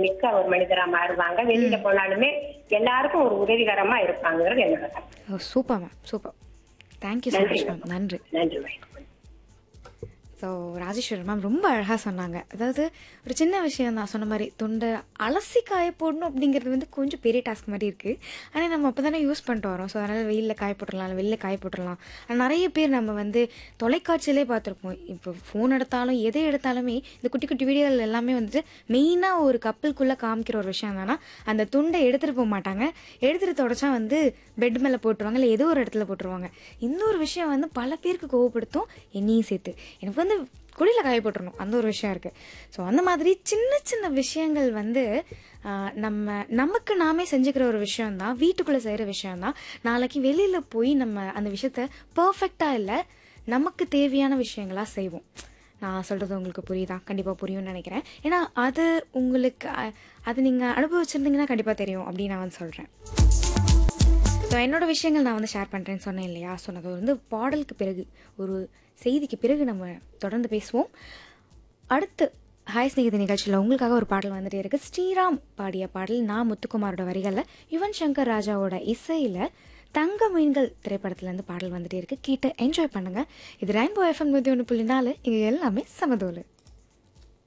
மிக்க ஒரு மனிதரா மாறுவாங்க வெளியில போனாலுமே எல்லாருக்கும் ஒரு உதவிகரமா இருப்பாங்கிறது என்னோட கருத்து. Oh super ma'am super thank you so நன்றி மச் மேம் நன்றி நன்றி மேடம் ஸோ ராஜேஸ்வரி மேம் ரொம்ப அழகாக சொன்னாங்க அதாவது ஒரு சின்ன விஷயம் தான் சொன்ன மாதிரி தொண்டை அலசி காய போடணும் அப்படிங்கிறது வந்து கொஞ்சம் பெரிய டாஸ்க் மாதிரி இருக்குது ஆனால் நம்ம அப்போ தானே யூஸ் பண்ணிட்டு வரோம் ஸோ அதனால் வெயிலில் காய போட்டுடலாம் இல்லை வெளில காய போட்டுடலாம் ஆனால் நிறைய பேர் நம்ம வந்து தொலைக்காட்சியிலே பார்த்துருப்போம் இப்போ ஃபோன் எடுத்தாலும் எதை எடுத்தாலுமே இந்த குட்டி குட்டி வீடியோவில் எல்லாமே வந்துட்டு மெயினாக ஒரு கப்பலுக்குள்ளே காமிக்கிற ஒரு விஷயம் என்னன்னா அந்த துண்டை எடுத்துகிட்டு போக மாட்டாங்க எடுத்துகிட்டு தொடச்சா வந்து பெட் மேலே போட்டுருவாங்க இல்லை ஏதோ ஒரு இடத்துல போட்டுருவாங்க இன்னொரு விஷயம் வந்து பல பேருக்கு கோவப்படுத்தும் என்னையும் சேர்த்து எனக்கு வந்து குடியில் காய போட்டுறணும் அந்த ஒரு விஷயம் இருக்குது ஸோ அந்த மாதிரி சின்ன சின்ன விஷயங்கள் வந்து ஆஹ், நம்ம நமக்கு நாமே செஞ்சுக்கிற ஒரு விஷயம் தான் வீட்டுக்குள்ளே செய்கிற விஷயம் தான் நாளைக்கு வெளியில் போய் நம்ம அந்த விஷயத்த பர்ஃபெக்டாக இல்லை நமக்கு தேவையான விஷயங்களாக செய்வோம் நான் சொல்கிறது உங்களுக்கு புரியுதா கண்டிப்பாக புரியும்னு நினைக்கிறேன் ஏன்னா அது உங்களுக்கு அ- அது நீங்கள் அனுபவிச்சிருந்தீங்கன்னா கண்டிப்பாக தெரியும் அப்படின்னு நான் வந்து சொல்கிறேன் ஸோ என்னோட விஷயங்கள் நான் வந்து ஷேர் பண்ணுறேன்னு சொன்னேன் இல்லையா சொன்னது வந்து பாடலுக்கு பிறகு ஒரு செய்திக்கு பிறகு நம்ம தொடர்ந்து பேசுவோம் அடுத்து ஹாய் ஸ்நேகிதி நிகழ்ச்சியில் உங்களுக்காக ஒரு பாடல் வந்துட்டே இருக்கு ஸ்ரீராம் பாடிய பாடல் நான் முத்துக்குமாரோட வரிகளில் யுவன் சங்கர் ராஜாவோட இசையில் தங்க மீன்கள் திரைப்படத்துலேருந்து பாடல் வந்துட்டே இருக்கு கேட்டு என்ஜாய் பண்ணுங்க இது ரெயின்போ எஃப்எம் நூற்றி ஒன்று புள்ளி நாலு இங்கே எல்லாமே சமதோலு